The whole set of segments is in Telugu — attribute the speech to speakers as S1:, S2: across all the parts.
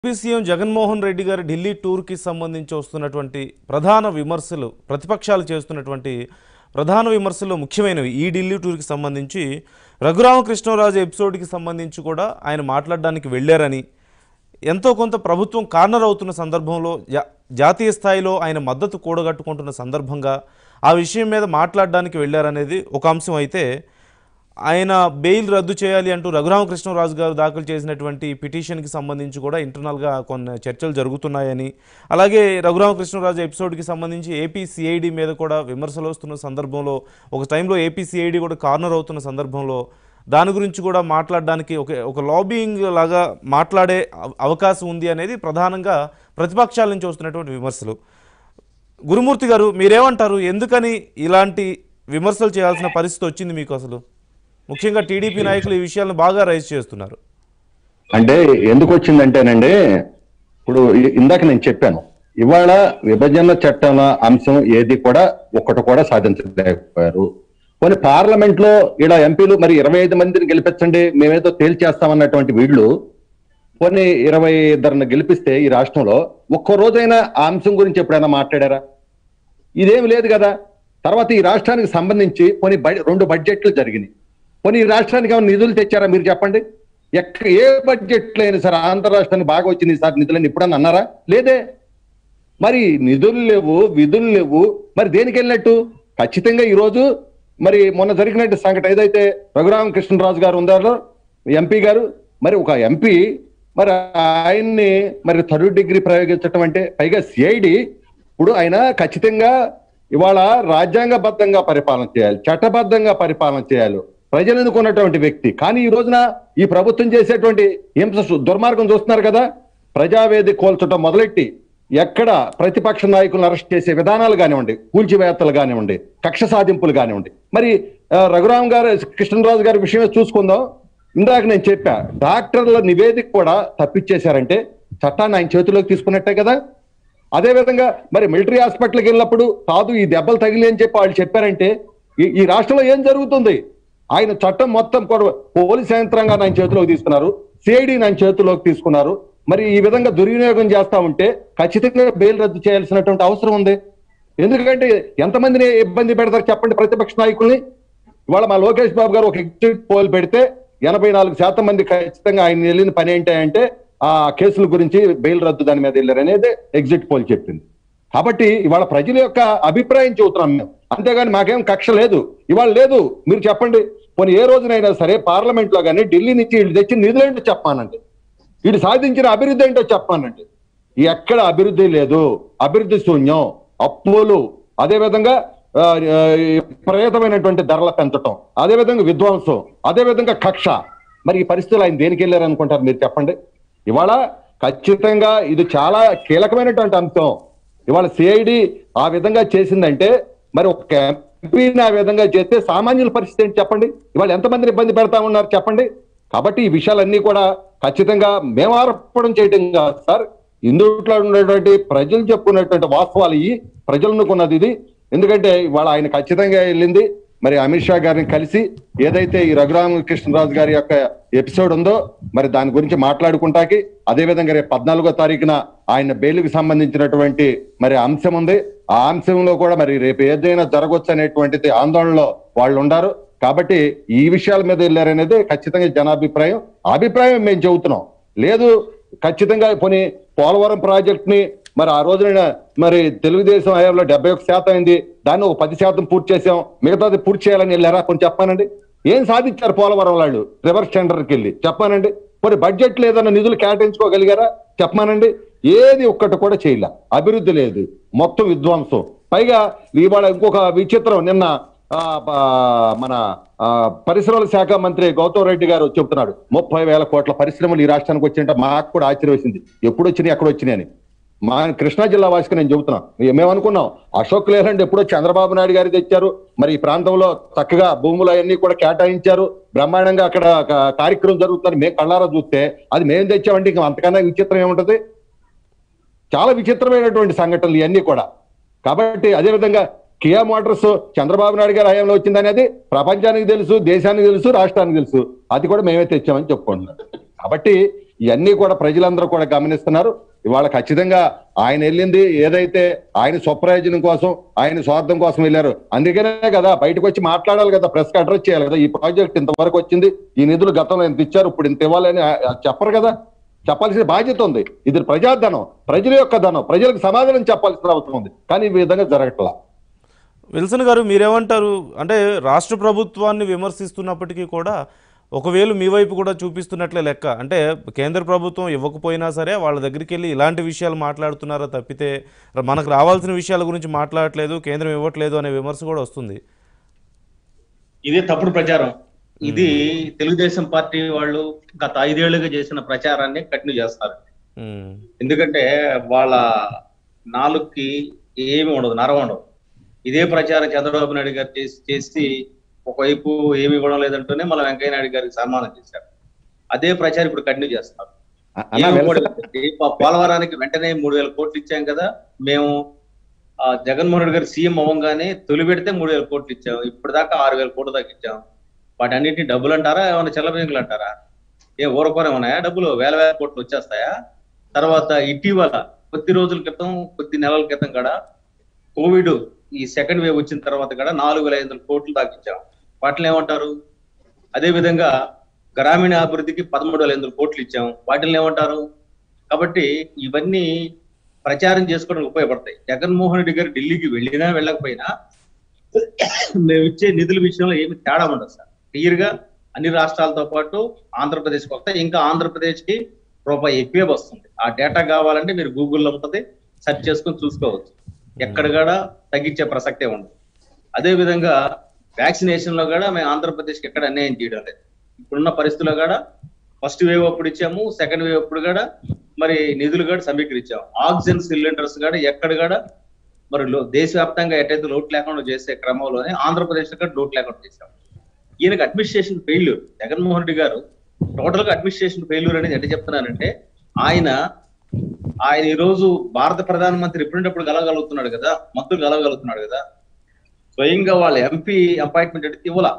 S1: ఏపీ సీఎం జగన్మోహన్ రెడ్డి గారి ఢిల్లీ టూర్కి సంబంధించి వస్తున్నటువంటి ప్రధాన విమర్శలు ప్రతిపక్షాలు చేస్తున్నటువంటి ప్రధాన విమర్శలు ముఖ్యమైనవి ఈ ఢిల్లీ టూర్కి సంబంధించి రఘురామకృష్ణరాజు ఎపిసోడ్కి సంబంధించి కూడా ఆయన మాట్లాడడానికి వెళ్ళారని ఎంతో కొంత ప్రభుత్వం కార్నర్ అవుతున్న సందర్భంలో జా- జాతీయ స్థాయిలో ఆయన మద్దతు కూడగట్టుకుంటున్న సందర్భంగా ఆ విషయం మీద మాట్లాడడానికి వెళ్ళారనేది ఒక అంశం అయితే ఆయన బెయిల్ రద్దు చేయాలి అంటూ రఘురామకృష్ణరాజు గారు దాఖలు చేసినటువంటి పిటిషన్కి సంబంధించి కూడా ఇంటర్నల్గా కొన్ని చర్చలు జరుగుతున్నాయని అలాగే రఘురామకృష్ణరాజు ఎపిసోడ్కి సంబంధించి ఏపీ సిఐడి మీద కూడా విమర్శలు వస్తున్న సందర్భంలో ఒక టైంలో ఏపీ సిఐడి కూడా కార్నర్ అవుతున్న సందర్భంలో దాని గురించి కూడా మాట్లాడడానికి ఒక ఒక లాబింగ్ లాగా మాట్లాడే అవ- అవకాశం ఉంది అనేది ప్రధానంగా ప్రతిపక్షాల నుంచి వస్తున్నటువంటి విమర్శలు గురుమూర్తి గారు మీరేమంటారు ఎందుకని ఇలాంటి విమర్శలు చేయాల్సిన పరిస్థితి వచ్చింది మీకు అసలు ముఖ్యంగా టీడీపీ నాయకులు ఈ విషయాలను బాగా రైజ్ చేస్తున్నారు
S2: అంటే ఎందుకు వచ్చిందంటేనండి ఇప్పుడు ఇ- ఇందాక నేను చెప్పాను ఇవాళ విభజన చట్టంలో అంశం ఏది కూడా ఒక్కటి కూడా సాధించలేకపోయారు కొన్ని పార్లమెంట్ లో ఇలా ఎంపీలు మరి ఇరవై ఐదు మందిని గెలిపించండి మేమేదో తేల్చేస్తామన్నటువంటి వీళ్ళు కొన్ని ఇరవై ఇద్దరిని గెలిపిస్తే ఈ రాష్ట్రంలో ఒక్క రోజైనా ఆ అంశం గురించి ఎప్పుడైనా మాట్లాడారా ఇదేమి లేదు కదా తర్వాత ఈ రాష్ట్రానికి సంబంధించి కొన్ని బడ్- రెండు బడ్జెట్లు జరిగినాయి కొన్ని ఈ రాష్ట్రానికి ఏమైనా నిధులు తెచ్చారా మీరు చెప్పండి ఎక్క ఏ బడ్జెట్లో అయినా సరే ఆంధ్ర రాష్ట్రానికి బాగా వచ్చింది సార్ నిధులని ఎప్పుడన్నా అన్నారా లేదే మరి నిధులు లేవు విధులు లేవు మరి దేనికి వెళ్ళినట్టు ఖచ్చితంగా ఈ రోజు మరి మొన్న జరిగినట్టు సంఘటన ఏదైతే రఘురామకృష్ణరాజు గారు ఉందారో ఎంపీ గారు మరి ఒక ఎంపీ మరి ఆయన్ని మరి థర్డ్ డిగ్రీ ప్రయోగించడం అంటే పైగా సిఐడి ఇప్పుడు ఆయన ఖచ్చితంగా ఇవాళ రాజ్యాంగబద్ధంగా పరిపాలన చేయాలి చట్టబద్ధంగా పరిపాలన చేయాలి ప్రజలు ఎన్నుకున్నటువంటి వ్యక్తి కానీ ఈ రోజున ఈ ప్రభుత్వం చేసేటువంటి హింస దుర్మార్గం చూస్తున్నారు కదా ప్రజావేది కోల్చడం మొదలెట్టి ఎక్కడ ప్రతిపక్ష నాయకులను అరెస్ట్ చేసే విధానాలు కానివ్వండి కూల్చివేత్తలు కానివ్వండి కక్ష సాధింపులు కానివ్వండి మరి ఆ, రఘురామ్ గారు కృష్ణరాజు గారి విషయమే చూసుకుందాం ఇందాక నేను చెప్పా డాక్టర్ల నివేదిక కూడా తప్పిచ్చేశారంటే చట్టాన్ని ఆయన చేతిలోకి తీసుకున్నట్టే కదా అదే విధంగా మరి మిలిటరీ హాస్పిటల్కి వెళ్ళినప్పుడు కాదు ఈ దెబ్బలు తగిలి అని చెప్పి వాళ్ళు చెప్పారంటే ఈ- ఈ రాష్ట్రంలో ఏం జరుగుతుంది ఆయన చట్టం మొత్తం కూడా పోలీస్ యంత్రాంగాన్ని ఆయన చేతిలోకి తీసుకున్నారు సిఐడిని ఆయన చేతిలోకి తీసుకున్నారు మరి ఈ విధంగా దుర్వినియోగం చేస్తా ఉంటే ఖచ్చితంగా బెయిల్ రద్దు చేయాల్సినటువంటి అవసరం ఉంది ఎందుకంటే ఎంతమందిని ఇబ్బంది పెడతారు చెప్పండి ప్రతిపక్ష నాయకుల్ని ఇవాళ మా లోకేష్ బాబు గారు ఒక ఎగ్జిట్ పోల్ పెడితే ఎనభై నాలుగు శాతం మంది ఖచ్చితంగా ఆయన వెళ్ళిన పని ఏంటంటే ఆ కేసుల గురించి బెయిల్ రద్దు దాని మీద వెళ్ళారు అనేది ఎగ్జిట్ పోల్ చెప్పింది కాబట్టి ఇవాళ ప్రజల యొక్క అభిప్రాయం చెబుతున్నాం మేము అంతేగాని మాకేం కక్ష లేదు ఇవాళ లేదు మీరు చెప్పండి పోనీ ఏ రోజునైనా సరే పార్లమెంట్ లో కానీ ఢిల్లీ నుంచి వీళ్ళు తెచ్చిన నిధులేంటో చెప్పానండి వీడు సాధించిన అభివృద్ధి ఏంటో చెప్పానండి ఎక్కడ అభివృద్ధి లేదు అభివృద్ధి శూన్యం అప్పులు అదే విధంగా ఆ, ఆ, విపరీతమైనటువంటి ధరల పెంచటం అదే విధంగా విధ్వంసం అదే విధంగా కక్ష మరి ఈ పరిస్థితులు ఆయన దేనికి వెళ్ళారు అనుకుంటారు మీరు చెప్పండి ఇవాళ ఖచ్చితంగా ఇది చాలా కీలకమైనటువంటి అంశం ఇవాళ సిఐడి ఆ విధంగా చేసిందంటే మరి ఒక ఎంపీని ఆ విధంగా చేస్తే సామాన్యుల పరిస్థితి ఏంటి చెప్పండి ఇవాళ ఎంతమందిని ఇబ్బంది పెడతా ఉన్నారు చెప్పండి కాబట్టి ఈ విషయాలన్నీ కూడా ఖచ్చితంగా మేము ఆరోపణం చేయడం కాదు సార్ ఇందుట్లో ఉన్నటువంటి ప్రజలు చెప్పుకున్నటువంటి వాస్తవాలు ఇవి ప్రజలను కొన్నది ఇది ఎందుకంటే ఇవాళ ఆయన ఖచ్చితంగా వెళ్ళింది మరి అమిత్ షా గారిని కలిసి ఏదైతే ఈ రఘురామకృష్ణరాజు గారి యొక్క ఎపిసోడ్ ఉందో మరి దాని గురించి మాట్లాడుకుంటాకి అదే విధంగా రేపు పద్నాలుగో తారీఖున ఆయన బెయిల్కి సంబంధించినటువంటి మరి అంశం ఉంది ఆ అంశంలో కూడా మరి రేపు ఏదైనా జరగవచ్చు అనేటువంటిది ఆందోళనలో వాళ్ళు ఉండారు కాబట్టి ఈ విషయాల మీద వెళ్ళారనేది ఖచ్చితంగా జనాభిప్రాయం ఆ అభిప్రాయం మేము చెబుతున్నాం లేదు ఖచ్చితంగా పోనీ పోలవరం ప్రాజెక్ట్ ని మరి ఆ రోజున మరి తెలుగుదేశం హయాంలో డెబ్బై ఒక శాతం అయింది దాన్ని ఒక పది శాతం పూర్తి చేసాం మిగతాది పూర్తి చేయాలని వెళ్ళారా కొన్ని చెప్పానండి ఏం సాధించారు పోలవరం వాళ్ళు రివర్స్ టెండర్కి వెళ్ళి చెప్పానండి మరి బడ్జెట్ లేదన్న నిధులు కేటాయించుకోగలిగారా చెప్పమానండి ఏది ఒక్కటి కూడా చేయలే అభివృద్ధి లేదు మొత్తం విధ్వంసం పైగా ఇవాళ ఇంకొక విచిత్రం నిన్న ఆ, బ- మన ఆ, పరిశ్రమల శాఖ మంత్రి గౌతమ్ రెడ్డి గారు చెప్తున్నాడు ముప్పై వేల కోట్ల పరిశ్రమలు ఈ రాష్ట్రానికి వచ్చింటే మాకు కూడా ఆశ్చర్యం వేసింది ఎప్పుడు వచ్చినాయి ఎక్కడ వచ్చినాయి అని మా కృష్ణా జిల్లా వాసికి నేను చెబుతున్నా మేము అనుకున్నాం అశోక్ లేలండ్ ఎప్పుడో చంద్రబాబు నాయుడు గారు తెచ్చారు మరి ఈ ప్రాంతంలో చక్కగా భూములు అవన్నీ కూడా కేటాయించారు బ్రహ్మాండంగా అక్కడ ఒక కార్యక్రమం జరుగుతుంది మేము కళ్ళారా చూస్తే అది మేము తెచ్చామంటే ఇంకా అంతకన్నా విచిత్రం ఏముంటది చాలా విచిత్రమైనటువంటి సంఘటనలు ఇవన్నీ కూడా కాబట్టి అదే విధంగా కియా మోటార్స్ చంద్రబాబు నాయుడు గారి హయాంలో వచ్చిందనేది ప్రపంచానికి తెలుసు దేశానికి తెలుసు రాష్ట్రానికి తెలుసు అది కూడా మేమే తెచ్చామని చెప్పుకుంటున్నాం కాబట్టి ఇవన్నీ కూడా ప్రజలందరూ కూడా గమనిస్తున్నారు ఇవాళ ఖచ్చితంగా ఆయన వెళ్ళింది ఏదైతే ఆయన స్వప్రయోజనం కోసం ఆయన స్వార్థం కోసం వెళ్ళారు అందుకనే కదా బయటకు వచ్చి మాట్లాడాలి కదా ప్రెస్ అడ్రస్ చేయాలి కదా ఈ ప్రాజెక్ట్ ఇంతవరకు వచ్చింది ఈ నిధులు గతంలో ఇంత ఇచ్చారు ఇప్పుడు ఇంత ఇవ్వాలని ఆ- ఆ చెప్పరు కదా చెప్పాల్సిన బాధ్యత ఉంది ఇది ప్రజాధనం ప్రజల యొక్క ధనం ప్రజలకు సమాధానం చెప్పాల్సిన అవసరం ఉంది కానీ ఈ విధంగా జరగట్లా
S1: విల్సన్ గారు మీరేమంటారు అంటే రాష్ట్ర ప్రభుత్వాన్ని విమర్శిస్తున్నప్పటికీ కూడా ఒకవేళ మీ వైపు కూడా చూపిస్తున్నట్లే లెక్క అంటే కేంద్ర ప్రభుత్వం ఇవ్వకపోయినా సరే వాళ్ళ దగ్గరికి వెళ్ళి ఇలాంటి విషయాలు మాట్లాడుతున్నారా తప్పితే మనకు రావాల్సిన విషయాల గురించి మాట్లాడట్లేదు కేంద్రం ఇవ్వట్లేదు అనే విమర్శ కూడా వస్తుంది
S3: ఇదే తప్పుడు ప్రచారం ఇది తెలుగుదేశం పార్టీ వాళ్ళు గత ఐదేళ్లుగా చేసిన ప్రచారాన్ని కంటిన్యూ చేస్తారు
S1: ఉమ్,
S3: ఎందుకంటే వాళ్ళ నాలుగుకి ఏమి ఉండదు నరం ఉండదు ఇదే ప్రచారం చంద్రబాబు నాయుడు గారు చేసి చేసి ఒకవైపు ఏమి ఇవ్వడం లేదంటూనే మళ్ళీ వెంకయ్య నాయుడు గారికి సన్మానం చేశారు అదే ప్రచారం ఇప్పుడు కంటిన్యూ చేస్తారు
S2: అన్నా
S3: ఏమి కూడా
S2: వెల్సన్
S3: లేదండి. పో- పోలవరానికి వెంటనే మూడు వేల కోట్లు ఇచ్చాం కదా మేము ఆ, జగన్మోహన్ రెడ్డి గారు సీఎం అవ్వగానే తొలి పెడితే మూడు వేల కోట్లు ఇచ్చాం ఇప్పుడు దాకా ఆరు వేల కోట్లు దాకా ఇచ్చాం వాటి అన్నింటినీ డబ్బులు అంటారా ఏమైనా చెల్లబెంకులు అంటారా ఏ ఊరకోనే ఉన్నాయా డబ్బులు వేల వేల కోట్లు వచ్చేస్తాయా తర్వాత ఇటీవల కొద్ది రోజుల క్రితం కొద్ది నెలల క్రితం కూడా కోవిడ్ ఈ సెకండ్ వేవ్ వచ్చిన తర్వాత కూడా నాలుగు వేల ఐదు వందల కోట్లు దాకా ఇచ్చాం వాటిని ఏమంటారు అదే విధంగా గ్రామీణ అభివృద్ధికి పదమూడు వేల ఐదు వందల కోట్లు ఇచ్చాం వాటిని ఏమంటారు కాబట్టి ఇవన్నీ ప్రచారం చేసుకోవడానికి ఉపయోగపడతాయి జగన్మోహన్ రెడ్డి గారు ఢిల్లీకి వెళ్ళినా వెళ్ళకపోయినా మేము ఇచ్చే నిధుల విషయంలో ఏమి తేడా ఉండదు సార్ క్లియర్ గా అన్ని రాష్ట్రాలతో పాటు ఆంధ్రప్రదేశ్ కి వస్తాయి ఇంకా ఆంధ్రప్రదేశ్ కి రూపాయి ఎక్కువే వస్తుంది ఆ డేటా కావాలంటే మీరు గూగుల్లో ఉంటుంది సెర్చ్ చేసుకొని చూసుకోవచ్చు ఎక్కడ కూడా తగ్గించే ప్రసక్తే ఉండదు అదే విధంగా వ్యాక్సినేషన్ లో కూడా మేము ఆంధ్రప్రదేశ్కి ఎక్కడ అన్యాయం చేయడం లేదు ఇప్పుడున్న పరిస్థితుల్లో కూడా ఫస్ట్ వేవ్ అప్పుడు ఇచ్చాము సెకండ్ వేవ్ అప్పుడు కూడా మరి నిధులు కూడా సమీకరించాం ఆక్సిజన్ సిలిండర్స్ కూడా ఎక్కడ కూడా మరి లో- దేశవ్యాప్తంగా ఎటైతే లోటు లేకుండా చేసే క్రమంలోనే ఆంధ్రప్రదేశ్ లో కూడా లోటు లేకుండా చేశాం ఈయనకి అడ్మినిస్ట్రేషన్ ఫెయిల్యూర్ జగన్మోహన్ రెడ్డి గారు టోటల్ గా అడ్మినిస్ట్రేషన్ ఫెయిల్యూర్ అనేది ఎట్లా చెప్తున్నానంటే ఆయన ఆయన ఈ రోజు భారత ప్రధానమంత్రి ఎప్పుడుంటప్పుడు కలగలుగుతున్నాడు కదా మంత్రులు కలగలుగుతున్నాడు కదా స్వయంగా వాళ్ళ ఎంపీ అపాయింట్మెంట్ అడిగితే ఇవ్వలా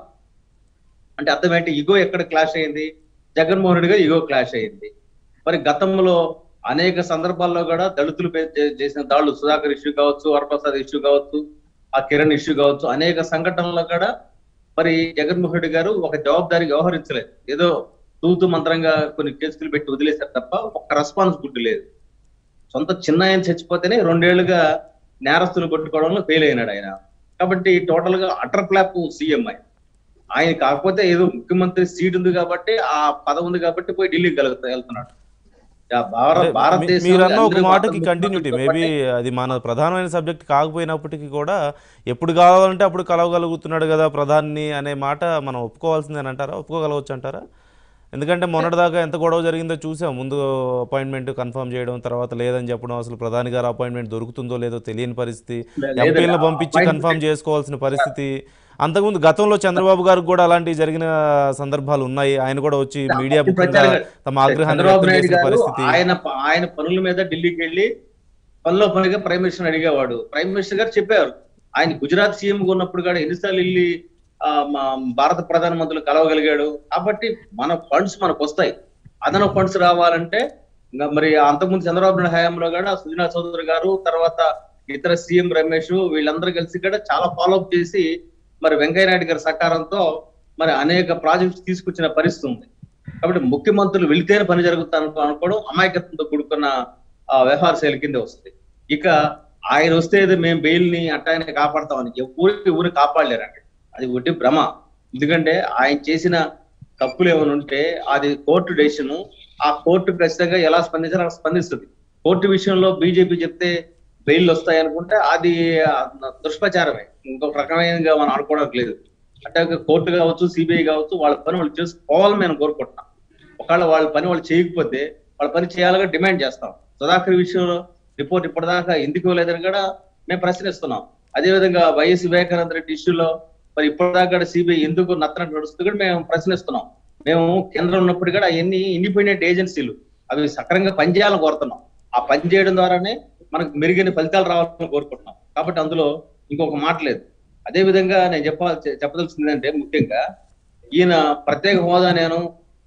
S3: అంటే అర్థం ఏంటి ఇగో ఎక్కడ క్లాష్ అయింది జగన్మోహన్ రెడ్డి గారు ఇగో క్లాష్ అయింది మరి గతంలో అనేక సందర్భాల్లో కూడా దళితులు పై చే- చేసిన దాడులు సుధాకర్ ఇష్యూ కావచ్చు వరప్రసాద్ ఇష్యూ కావచ్చు ఆ కిరణ్ ఇష్యూ కావచ్చు అనేక సంఘటనల్లో కూడా మరి జగన్మోహన్ రెడ్డి గారు ఒక జవాబుదారీ వ్యవహరించలేదు ఏదో తూతు మంత్రంగా కొన్ని కేసులు పెట్టి వదిలేశారు తప్ప ఒక్క రెస్పాన్సిబిలిటీ లేదు సొంత చిన్న ఆయన చచ్చిపోతేనే రెండేళ్లుగా నేరస్తులు కొట్టుకోవడంలో ఫెయిల్ అయినాడు ఆయన కాబట్టి టోటల్ గా అటర్ ఫ్లాప్ సీఎం ఆయన ఆయన కాకపోతే ఏదో ముఖ్యమంత్రి సీట్ ఉంది కాబట్టి ఆ పదవి ఉంది కాబట్టి పోయి ఢిల్లీకి కలుగుతా వెళ్తున్నాడు ఆ భారత
S1: అంటే మీ-
S3: భారతదేశం
S1: మీరు అన్న ఒక
S3: అందరూ
S1: మాటకి
S3: భారత
S1: కంటిన్యూటీ
S3: ముఖ్యమంత్రులతో
S1: మేబీ అది మన ప్రధానమైన సబ్జెక్ట్ కాకపోయినప్పటికీ కూడా ఎప్పుడు కావాలంటే అప్పుడు కలవగలుగుతున్నాడు కదా ప్రధాని అనే మాట మనం ఒప్పుకోవాల్సిందని అంటారా ఒప్పుకోగలవచ్చు అంటారా ఎందుకంటే మొన్నటిదాకా ఎంత గొడవ జరిగిందో చూసాం ముందు అపాయింట్మెంట్ కన్ఫర్మ్ చేయడం తర్వాత లేదని చెప్పడం అసలు ప్రధాని గారు అపాయింట్మెంట్ దొరుకుతుందో లేదో తెలియని పరిస్థితి
S3: లేదండి,
S1: ఎంపీలను పంపించి
S3: appointment-
S1: కన్ఫర్మ్ చేసుకోవాల్సిన పరిస్థితి అంతకుముందు గతంలో చంద్రబాబు గారికి కూడా అలాంటివి జరిగిన సందర్భాలు ఉన్నాయి ఆయన కూడా వచ్చి మీడియా
S3: అప్పుడు
S1: ముఖంగా
S3: ప్రచారం-
S1: తమ ఆగ్రహాన్ని
S3: చంద్రబాబు
S1: వ్యక్తం
S3: నాయుడు
S1: చేసిన
S3: గారు
S1: పరిస్థితి
S3: ఆయన ప- ఆయన పనుల మీద ఢిల్లీకి వెళ్ళి పనిలో పనిగా ప్రైమ్ మినిస్టర్ అడిగేవాడు ప్రైమ్ మినిస్టర్ గారు చెప్పారు ఆయన గుజరాత్ సీఎం గా ఉన్నప్పుడు కూడా ఎన్నిసార్లు వెళ్ళి ఆ, మా భారత ప్రధానమంత్రులు కలవగలిగాడు కాబట్టి మన ఫండ్స్ మనకు వస్తాయి అదనపు ఫండ్స్ రావాలంటే ఇంకా మరి అంతకుముందు చంద్రబాబు నాయుడు హయాంలో కూడా సుజనా చౌదరి గారు తర్వాత ఇతర సీఎం రమేష్ వీళ్ళందరూ కలిసి కూడా చాలా ఫాలోఅప్ చేసి మరి వెంకయ్య నాయుడు గారి సహకారంతో మరి అనేక ప్రాజెక్ట్స్ తీసుకొచ్చిన పరిస్థితి ఉంది కాబట్టి ముఖ్యమంత్రులు వెళితేనే పని జరుగుతాను అనుకోవడం అమాయకత్వంతో కూడుకున్న ఆ, వ్యవహార శైలి కింద వస్తుంది ఇక ఆయన వస్తే ఏదో మేము బెయిల్ ని అట్టాయన కాపాడతామని ఎవరికి ఎవరు కాపాడలేరండి అది ఒకటి భ్రమ ఎందుకంటే ఆయన చేసిన తప్పులు ఏమైనా ఉంటే అది కోర్టు డెసిషన్ ఆ కోర్టు ఖచ్చితంగా ఎలా స్పందించాలో అలా స్పందిస్తుంది కోర్టు విషయంలో బీజేపీ చెప్తే బెయిల్ వస్తాయి అనుకుంటే అది ఆ, దుష్ప్రచారమే ఇంకొక రకమైనగా మనం అనుకోవడానికి లేదు అంటే కోర్టు కావచ్చు సిబిఐ కావచ్చు వాళ్ళ పని వాళ్ళు చేసుకోవాలని మేము కోరుకుంటున్నాం ఒకవేళ వాళ్ళ పని వాళ్ళు చేయకపోతే వాళ్ళ పని చేయాలని డిమాండ్ చేస్తాం సుధాకర్ విషయంలో రిపోర్ట్ ఇప్పటిదాకా ఎందుకు ఇవ్వలేదని కూడా మేము ప్రశ్నిస్తున్నాం అదే విధంగా వైఎస్ వివేకానంద రెడ్డి ఇష్యూలో మరి ఇప్పటిదాకా సిబిఐ ఎందుకు నత్తనట్టు నడుస్తుంది కూడా మేము ప్రశ్నిస్తున్నాం మేము కేంద్రం ఉన్నప్పుడు కూడా అవన్నీ ఇండిపెండెంట్ ఏజెన్సీలు అవి సక్రంగా పనిచేయాలని కోరుతున్నాం ఆ పని చేయడం ద్వారానే మనకు మెరుగైన ఫలితాలు రావాలని కోరుకుంటున్నాం కాబట్టి అందులో ఇంకొక మాట లేదు అదే విధంగా నేను చెప్పాలి చెప్పదలుచుకుంది అంటే ముఖ్యంగా ఈయన ప్రత్యేక హోదా నేను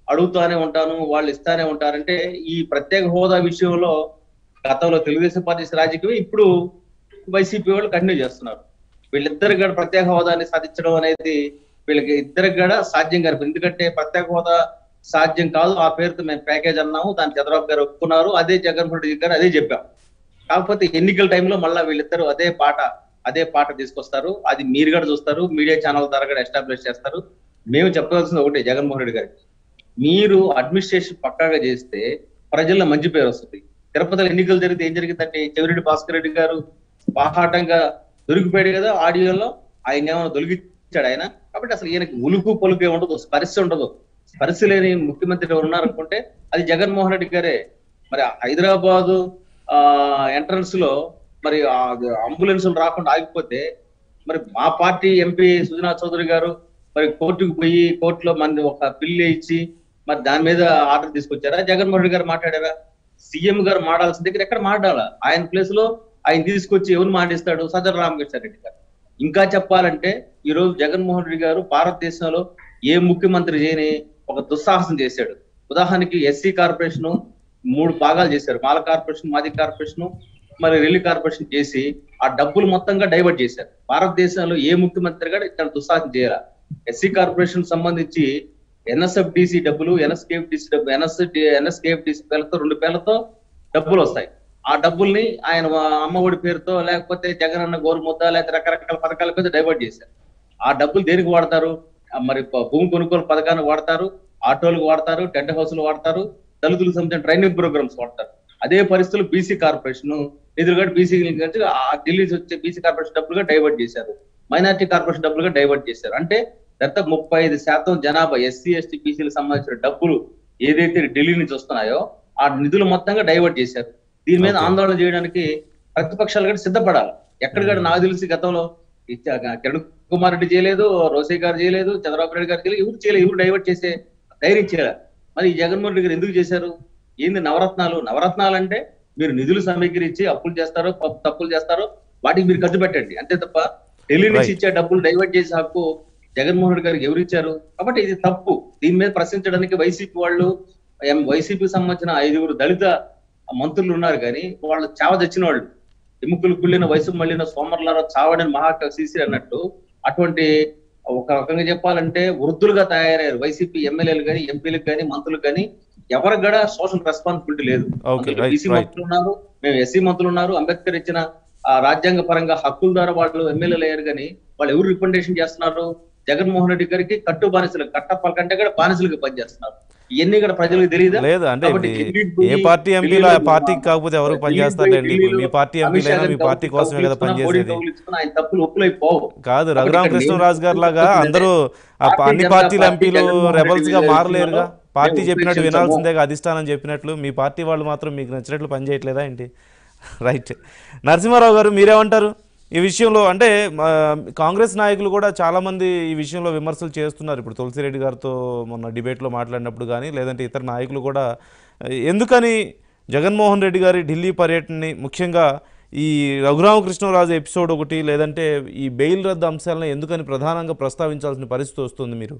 S3: అడుగుతానే ఉంటాను వాళ్ళు ఇస్తానే ఉంటారంటే ఈ ప్రత్యేక హోదా విషయంలో గతంలో తెలుగుదేశం పార్టీ రాజకీయం ఇప్పుడు వైసీపీ వాళ్ళు కంటిన్యూ చేస్తున్నారు వీళ్ళిద్దరికి కూడా ప్రత్యేక హోదాని సాధించడం అనేది వీళ్ళకి ఇద్దరికి కూడా సాధ్యం కాదు ఎందుకంటే ప్రత్యేక హోదా సాధ్యం కాదు ఆ పేరుతో మేము ప్యాకేజ్ అన్నాము దాని చంద్రబాబు గారు ఒప్పుకున్నారు అదే జగన్మోహన్ రెడ్డి గారు అదే చెప్పాం కాకపోతే ఎన్నికల టైంలో మళ్ళీ వీళ్ళిద్దరూ అదే పాట అదే పాట తీసుకొస్తారు అది మీరు కూడా చూస్తారు మీడియా ఛానల్ ద్వారా కూడా ఎస్టాబ్లిష్ చేస్తారు మేము చెప్పవలసింది ఒకటే జగన్మోహన్ రెడ్డి గారికి మీరు అడ్మినిస్ట్రేషన్ పక్కాగా చేస్తే ప్రజల్లో మంచి పేరు వస్తుంది తిరుపతిలో ఎన్నికలు జరిగితే ఏం జరిగిందంటే చెవిరెడ్డి భాస్కర్ రెడ్డి గారు బాహాటంగా దొరికిపోయాడు కదా ఆడియోలో ఆయన ఏమైనా దొరికిచ్చాడు ఆయన కాబట్టి అసలు ఈయనకి ఉలుకు పలుకే ఉండదు స్పర్శ ఉండదు స్పర్శ లేని ముఖ్యమంత్రి ఎవరు ఉన్నారనుకుంటే అది జగన్మోహన్ రెడ్డి గారే మరి హైదరాబాదు ఆ ఎంట్రన్స్ లో మరి అంబులెన్స్ రాకుండా ఆగిపోతే మరి మా పార్టీ ఎంపీ సుజనా చౌదరి గారు మరి కోర్టుకు పోయి కోర్టులో మన ఒక బిల్లు ఇచ్చి మరి దాని మీద ఆర్డర్ తీసుకొచ్చారా జగన్మోహన్ రెడ్డి గారు మాట్లాడారా సీఎం గారు మాట్లాడాల్సిన దగ్గర ఎక్కడ మాట్లాడాలా ఆయన ప్లేస్ లో ఆయన తీసుకొచ్చి ఎవరు మాటిస్తాడు సదర రామకృష్ణ రెడ్డి గారు ఇంకా చెప్పాలంటే ఈ రోజు జగన్మోహన్ రెడ్డి గారు భారతదేశంలో ఏ ముఖ్యమంత్రి చేయని ఒక దుస్సాహసం చేశాడు ఉదాహరణకి ఎస్సీ కార్పొరేషన్ మూడు భాగాలు చేశారు మాల కార్పొరేషన్ మాది కార్పొరేషన్ మరి రెల్లి కార్పొరేషన్ చేసి ఆ డబ్బులు మొత్తంగా డైవర్ట్ చేశారు భారతదేశంలో ఏ ముఖ్యమంత్రి కూడా ఇక్కడ దుస్సాహసం చేయాల ఎస్సీ కార్పొరేషన్ సంబంధించి ఎన్ఎస్ఎఫ్డిసి డబ్బులు ఎన్ఎస్కేఎఫ్డిసి డబ్బు ఎన్ఎస్ ఎన్ఎస్కేఎఫ్డిసి పేర్లతో రెండు పేర్లతో డబ్బులు వస్తాయి ఆ డబ్బుల్ని ఆయన అమ్మఒడి పేరుతో లేకపోతే జగన్ అన్న గోరుముద్ద లేకపోతే రకరకాల పథకాల మీద డైవర్ట్ చేశారు ఆ డబ్బులు దేనికి వాడతారు ఆ మరి ప- భూమి కొనుగోలు పథకాన్ని వాడతారు ఆటోలకు వాడతారు టెంట్ హౌస్లు వాడతారు దళితులకు సంబంధించిన ట్రైనింగ్ ప్రోగ్రామ్స్ వాడతారు అదే పరిస్థితులు బీసీ కార్పొరేషన్ ఎదురుగా బీసీ ఆ ఢిల్లీ నుంచి వచ్చే బీసీ కార్పొరేషన్ డబ్బులుగా డైవర్ట్ చేశారు మైనార్టీ కార్పొరేషన్ డబ్బులుగా డైవర్ట్ చేశారు అంటే దాంతో ముప్పై ఐదు శాతం జనాభా ఎస్సీ ఎస్టీ బీసీలకు సంబంధించిన డబ్బులు ఏదైతే ఢిల్లీ నుంచి వస్తున్నాయో ఆ నిధులు మొత్తంగా డైవర్ట్ చేశారు దీని మీద
S1: Okay.
S3: ఆందోళన చేయడానికి ప్రతిపక్షాలు కూడా సిద్ధపడాలి ఎక్కడికక్కడ నాకు తెలిసి గతంలో ఈ చ- కిరణ్ కుమార్ రెడ్డి చేయలేదు రోసే గారు చేయలేదు చంద్రబాబు నాయుడు గారు చేయలేదు ఎవరు చేయలేదు ఎవరు డైవర్ట్ చేసే ధైర్యం చేయాలి మరి ఈ జగన్మోహన్ రెడ్డి గారు ఎందుకు చేశారు ఏంది నవరత్నాలు నవరత్నాలు అంటే మీరు నిధులు సమీకరించి అప్పులు చేస్తారో ప- తప్పులు చేస్తారో వాటికి మీరు ఖర్చు పెట్టండి అంతే తప్ప ఢిల్లీ నుంచి
S1: Right.
S3: ఇచ్చే డబ్బులు డైవర్ట్ చేసే హక్కు జగన్మోహన్ రెడ్డి గారికి ఎవరు ఇచ్చారు కాబట్టి ఇది తప్పు దీని మీద ప్రశ్నించడానికి వైసీపీ వాళ్ళు వైసీపీకి సంబంధించిన ఐదుగురు దళిత మంత్రులు ఉన్నారు కానీ వాళ్ళు చావ తెచ్చిన వాళ్ళు ఎముకలు కుళ్ళిన వయసు మళ్ళిన సోమర్లారా చావడని మహాక సీసీ అన్నట్టు అటువంటి ఒక రకంగా చెప్పాలంటే వృద్ధులుగా తయారయ్యారు వైసీపీ ఎమ్మెల్యేలు కానీ ఎంపీలకు కానీ మంత్రులకు కానీ ఎవరికి కూడా సోషల్ రెస్పాన్సిబిలిటీ లేదు
S1: Okay, right,
S3: బీసీ
S1: right.
S3: మంత్రులు ఉన్నారు మేము ఎస్సీ మంత్రులు ఉన్నారు అంబేద్కర్ ఇచ్చిన ఆ రాజ్యాంగ పరంగా హక్కుల ద్వారా వాళ్ళు ఎమ్మెల్యేలు అయ్యారు కానీ వాళ్ళు ఎవరు రికమెండేషన్ చేస్తున్నారు జగన్మోహన్ రెడ్డి గారికి కట్టు బానిసలు కట్టప్పల కంటే కూడా బానిసలుగా పనిచేస్తున్నారు ఇవన్నీ కూడా ప్రజలకు తెలియదా
S1: లేదు అంటే
S3: కాబట్టి
S1: ఇప్పుడు
S3: ఢిల్లీకి
S1: ఏ
S3: పోయి-
S1: పార్టీ ఎంపీలు ఆ
S3: ఢిల్లీలో
S1: పార్టీకి కాకపోతే ఎవరికి
S3: ఢిల్లీకి
S1: పనిచేస్తారండి
S3: పోయి
S1: ఇప్పుడు మీ పార్టీ
S3: అమిత్ షా
S1: ఎంపీలైనా మీ
S3: గారిని
S1: పార్టీ
S3: కౌలు-
S1: కోసమే కదా
S3: కౌలు ఇచ్చుకున్నా, మోడీ
S1: పనిచేసేది
S3: కౌలు ఇచ్చుకున్నా, ఆయన తప్పులు ఒప్పులైపోవు
S1: కాదు
S3: కాబట్టి
S1: రఘురామ
S3: ఇక్కడ
S1: కృష్ణరాజు గారు లాగా
S3: నేను
S1: అందరూ ఆ
S3: భారతీయ
S1: అన్ని
S3: జనతా
S1: పార్టీల
S3: పార్టీ
S1: ఎంపీలు
S3: జగన్మోహన్
S1: రెబల్స్
S3: రెడ్డి
S1: గా
S3: గారి
S1: మారలేరుగా
S3: విషయంలో
S1: పార్టీ
S3: మేము
S1: చెప్పినట్టు
S3: ఉపేక్షించము.
S1: వినాల్సిందేగా అధిష్టానం చెప్పినట్లు మీ పార్టీ వాళ్ళు మాత్రం మీకు నచ్చినట్లు పనిచేయట్లేదా ఏంటి రైట్ నరసింహారావు గారు మీరేమంటారు ఈ విషయంలో అంటే మా, కాంగ్రెస్ నాయకులు కూడా చాలా మంది ఈ విషయంలో విమర్శలు చేస్తున్నారు ఇప్పుడు తులసిరెడ్డి గారితో మొన్న డిబేట్లో మాట్లాడినప్పుడు కానీ లేదంటే ఇతర నాయకులు కూడా ఎందుకని జగన్మోహన్ రెడ్డి గారి ఢిల్లీ పర్యటనని ముఖ్యంగా ఈ రఘురామకృష్ణరాజు ఎపిసోడ్ ఒకటి లేదంటే ఈ బెయిల్ రద్దు అంశాలను ఎందుకని ప్రధానంగా ప్రస్తావించాల్సిన పరిస్థితి వస్తుంది మీరు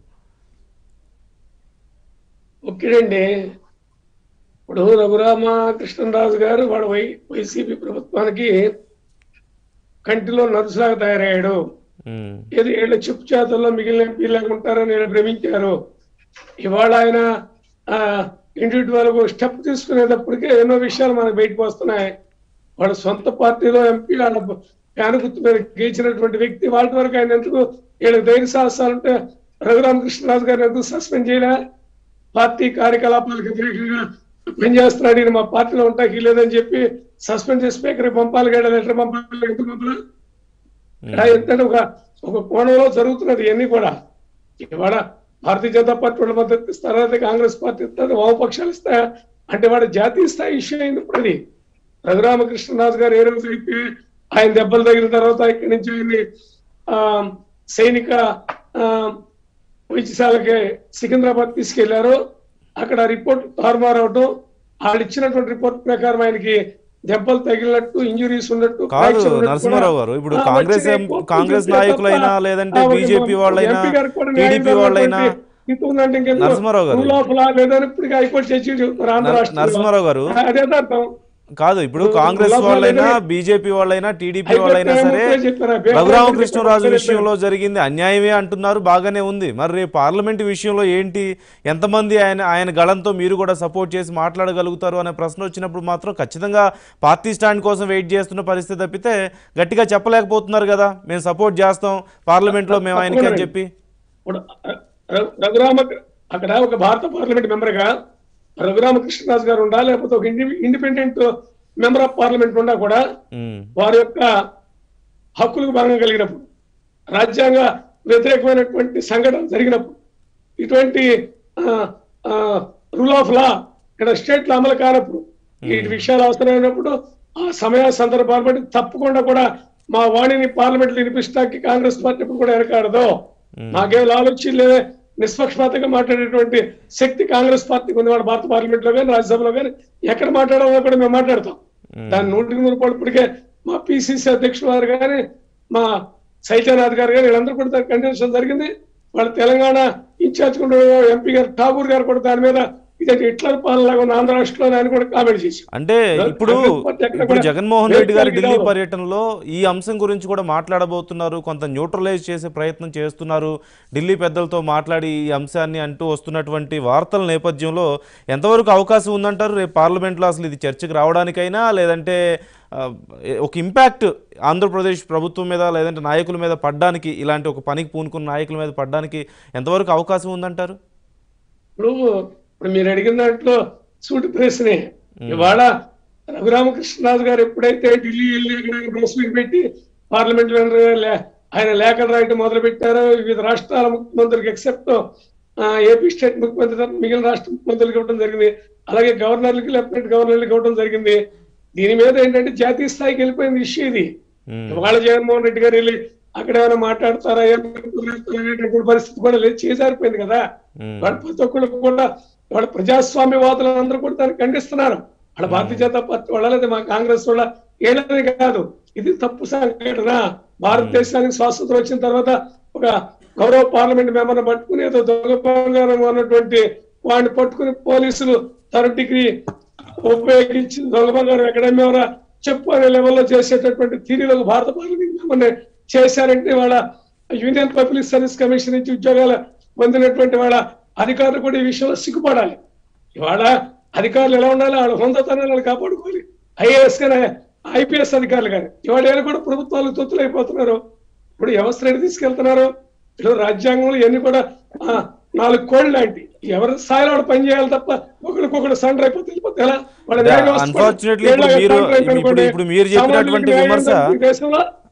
S4: ఓకేనండి ఇప్పుడు రఘురామ కృష్ణరాజు గారు వాడు వై వైసీపీ ప్రభుత్వానికి కంటిలో నరుసులాగా తయారయ్యాడు
S1: ఉమ్,
S4: ఏది వీళ్ళ చెప్పు చేతుల్లో మిగిలిన ఎంపీలాగా ఉంటారని వీళ్ళు భ్రమించారు ఇవాళ ఆయన ఆ ఇండివిజువల్ స్టెప్ తీసుకునేటప్పటికే ఎన్నో విషయాలు మనకు బయటకు వస్తున్నాయి వాళ్ళ సొంత పార్టీలో ఎంపీ వాళ్ళ ఫ్యాన్ గుర్తు మీద గెలిచినటువంటి వ్యక్తి వాళ్ళ వరకు ఆయన ఎందుకు వీళ్ళకి ధైర్య సాహసాలుంటే రఘురామకృష్ణరాజు గారిని ఎందుకు సస్పెండ్ చేయలే పార్టీ కార్యకలాపాలకు వ్యతిరేకంగా పనిచేస్తున్నాడు ఈయన మా పార్టీలో ఉంటాకి లేదని చెప్పి సస్పెండ్ చేసి స్పీకర్ పంపాలి కదా లెటర్ పంపాలి ఎందుకు పంపాలి ఇలా ఏంటంటే ఒక ఒక కోణంలో జరుగుతున్నది ఇవన్నీ కూడా ఇవాళ భారతీయ జనతా పార్టీ వాళ్ళ మద్దతు ఇస్తారా లేదా కాంగ్రెస్ పార్టీ ఇస్తారా వామపక్షాలు ఇస్తాయా అంటే వాడు జాతీయ స్థాయి ఇష్యూ అయింది ఇప్పుడు అది రఘురామకృష్ణరాజు గారు ఏ రోజు అయితే ఆయన దెబ్బలు తగిన తర్వాత ఇక్కడి నుంచి ఆయన్ని ఆ, సైనిక ఆ, వైద్యశాలకి సికింద్రాబాద్ తీసుకెళ్లారు అక్కడ రిపోర్ట్ తారుమారు అవటం వాళ్ళు ఇచ్చినటువంటి రిపోర్ట్ ప్రకారం ఆయనకి దెబ్బలు తగిలినట్టు ఇంజురీస్ ఉన్నట్టు
S1: కాదు
S4: fracture ఉన్నట్టు
S1: నరసింహారావు
S4: కూడా,
S1: గారు ఇప్పుడు
S4: ఆ,
S1: కాంగ్రెస్
S4: వచ్చిన
S1: ఎం-
S4: report
S1: కాంగ్రెస్
S4: చూస్తే
S1: నాయకులైనా
S4: తప్ప,
S1: లేదంటే
S4: ఆ, ఒక
S1: బీజేపీ వాళ్ళైనా
S4: ఎంపీ గారికి కూడా
S1: టీడీపీ
S4: న్యాయం
S1: వాళ్ళైనా
S4: జరగనటువంటి స్థితి ఉందంటే ఇంకెందుకు
S1: నరసింహారావు గారు.
S4: రూల్ ఆఫ్ లా లేదని ఇప్పుడు హైకోర్టు జడ్జి చెబుతున్నారు ఆంధ్ర
S1: నర-
S4: రాష్ట్రంలో.
S1: నరసింహారావు గారు
S4: అదే అర్థం
S1: కాదు ఇప్పుడు
S4: ఇప్పుడు
S1: కాంగ్రెస్
S4: లోపల
S1: వాళ్ళైనా
S4: లేదని-
S1: బీజేపీ వాళ్ళైనా టీడీపీ
S4: అయిపోతే
S1: వాళ్ళైనా సరే
S4: ఏమో చెప్పారా? బేగం
S1: రఘురామకృష్ణరాజు
S4: చెప్పారు.
S1: విషయంలో జరిగింది అన్యాయమే అంటున్నారు బాగానే ఉంది మరి రేపు పార్లమెంట్ విషయంలో ఏంటి ఎంతమంది ఆయన ఆయన గళంతో మీరు కూడా సపోర్ట్ చేసి మాట్లాడగలుగుతారు అనే ప్రశ్న వచ్చినప్పుడు మాత్రం ఖచ్చితంగా పార్టీ స్టాండ్ కోసం వెయిట్ చేస్తున్న పరిస్థితి తప్పితే గట్టిగా చెప్పలేకపోతున్నారు కదా మేము సపోర్ట్ చేస్తాం పార్లమెంట్లో మేము ఆయనకి అని చెప్పి
S4: ఇప్పుడు ర- రఘురామ అక్కడ ఒక భారత పార్లమెంట్ మెంబర్ గా రఘురామకృష్ణరాజు గారు ఉండా లేకపోతే ఒక ఇండి- independent member of parliament um కూడా
S1: ఉమ్,
S4: వారి యొక్క హక్కులకు భంగం కలిగినప్పుడు రాజ్యాంగ వ్యతిరేకమైనటువంటి సంఘటన జరిగినప్పుడు ఇటువంటి రూల్ ఆఫ్ లా ఇక్కడ స్టేట్ లో అమలు కానప్పుడు ఈ విషయాలు అవసరమైనప్పుడు ఆ సమయ సందర్భాలు బట్టి తప్పకుండా కూడా మా వాణిని పార్లమెంట్ లో వినిపించడానికి కాంగ్రెస్ పార్టీ ఎప్పుడు కూడా వెనకాడదు మాకేం ఆలోచన లేదే నిష్పక్షపాతంగా మాట్లాడేటువంటి శక్తి కాంగ్రెస్ పార్టీకి ఉంది వాడు భారత పార్లమెంట్ లో కానీ రాజ్యసభలో కానీ ఎక్కడ మాట్లాడాలో కూడా మేము మాట్లాడతాం దాని నూటికి నూరు రూపాయలు ఇప్పటికే మా పిసిసి అధ్యక్షుడు వారు కానీ మా శైత్యనాథ్ గారు కానీ వీళ్ళందరూ కూడా దానికి కంటిన్యూషన్ జరిగింది వాళ్ళ తెలంగాణ ఇన్ఛార్జ్ కూడా ఎంపీ గారు ఠాగూర్ గారు కూడా దాని మీద ఇది హిట్లర్ పాలనలాగా ఉన్న ఆంధ్ర రాష్ట్రంలో ఆయన కూడా కామెంట్ చేశారు
S1: అంటే ఇప్పుడు
S4: కాంగ్రెస్ పార్టీ ఎక్కడ
S1: ఇప్పుడు
S4: కూడా
S1: జగన్మోహన్ రెడ్డి గారు
S4: వేదికలకి
S1: ఢిల్లీ
S4: రావు.
S1: పర్యటనలో ఈ అంశం గురించి కూడా మాట్లాడబోతున్నారు కొంత న్యూట్రలైజ్ చేసే ప్రయత్నం చేస్తున్నారు ఢిల్లీ పెద్దలతో మాట్లాడి ఈ అంశాన్ని అంటూ వస్తున్నటువంటి వార్తల నేపథ్యంలో ఎంతవరకు అవకాశం ఉందంటారు రేపు పార్లమెంట్లో అసలు ఇది చర్చకు రావడానికైనా లేదంటే ఆ, ఒక ఇంపాక్ట్ ఆంధ్రప్రదేశ్ ప్రభుత్వం మీద లేదంటే నాయకుల మీద పడ్డానికి ఇలాంటి ఒక పనికి పూనుకున్న నాయకుల మీద పడ్డానికి ఎంతవరకు అవకాశం ఉందంటారు
S4: ఇప్పుడు ఇప్పుడు మీరు అడిగిన దాంట్లో సూటి ప్రశ్నే ఇవాళ రఘురామకృష్ణరాజు గారు ఎప్పుడైతే ఢిల్లీ వెళ్ళి అక్కడ ప్రెస్ మీట్ పెట్టి పార్లమెంట్ లో లే- ఆయన లేఖలు రాయటం మొదలు పెట్టారో వివిధ రాష్ట్రాల ముఖ్యమంత్రులకు ఎక్సెప్ట్ ఏపీ స్టేట్ ముఖ్యమంత్రి తప్ప మిగిలిన రాష్ట్ర ముఖ్యమంత్రులకు ఇవ్వడం జరిగింది అలాగే గవర్నర్లకి లెఫ్టినెంట్ గవర్నర్లకు ఇవ్వడం జరిగింది దీని మీద ఏంటంటే జాతీయ స్థాయికి వెళ్ళిపోయింది ఇష్యూ ఇది
S1: ఉమ్,
S4: ఇవాళ జగన్మోహన్ రెడ్డి గారు వెళ్ళి అక్కడ ఏమైనా మాట్లాడతారా ఏమైనా అనేటటువంటి పరిస్థితి కూడా లేదు చేజారిపోయింది కదా
S1: ఉమ్,
S4: వాళ్ళ ప్రతి ఒక్కళ్ళు కూడా వాళ్ళ ప్రజాస్వామ్యవాదులు అందరూ కూడా దాన్ని ఖండిస్తున్నారు వాళ్ళ భారతీయ జనతా పార్టీ వాళ్ళ లేదా మా కాంగ్రెస్ వాళ్ళ ఏళ్ళని కాదు ఇది తప్పు సంఘటన భారతదేశానికి స్వాతంత్రం వచ్చిన తర్వాత ఒక గౌరవ పార్లమెంట్ మెంబర్ని పట్టుకుని ఏదో దొంగ బంగారం అన్నటువంటి వాడిని పట్టుకుని పోలీసులు థర్డ్ డిగ్రీ ఉపయోగించి దొంగ బంగారం ఎక్కడమ్మేవరా చెప్పు అనే లెవెల్లో చేసేటటువంటి తీరులో భారత పార్లమెంట్ మెంబర్ని చేశారంటే వాళ్ళ యూనియన్ పబ్లిక్ సర్వీస్ కమిషన్ నుంచి ఉద్యోగాలు పొందినటువంటి వాళ్ళ అధికారులు కూడా ఈ విషయంలో సిగ్గుపడాలి ఇవాళ అధికారులు ఎలా ఉండాలి వాళ్ళ హొందతనాలను కాపాడుకోవాలి ఐఏఎస్ కానీ ఐపీఎస్ అధికారులు కానీ ఇవాళ వీళ్ళు కూడా ప్రభుత్వాలు తొత్తులు అయిపోతున్నారు ఇప్పుడు వ్యవస్థ రెడ్డి తీసుకెళ్తున్నారు ఇప్పుడు రాజ్యాంగంలో ఇవన్నీ కూడా ఆ, నాలుగు కోళ్ళు లాంటి ఎవరి స్థాయిలో వాడు పని చేయాలి తప్ప ఒకరికొకరు సండ్ర అయిపోతే వెళ్ళిపోతే ఎలా వాళ్ళ
S1: అంటే
S4: న్యాయ వ్యవస్థ కూడా
S1: unfortunately ఇప్పుడు
S4: ఏళ్ళగా
S1: మీరు-
S4: సండ్ర అయిపోయింది
S1: ఇప్పుడు-
S4: అనుకోండి.
S1: ఇప్పుడు మీరు చెప్పినటువంటి
S4: సామాజిక న్యాయం
S1: విమర్శ-
S4: ఈ దేశంలో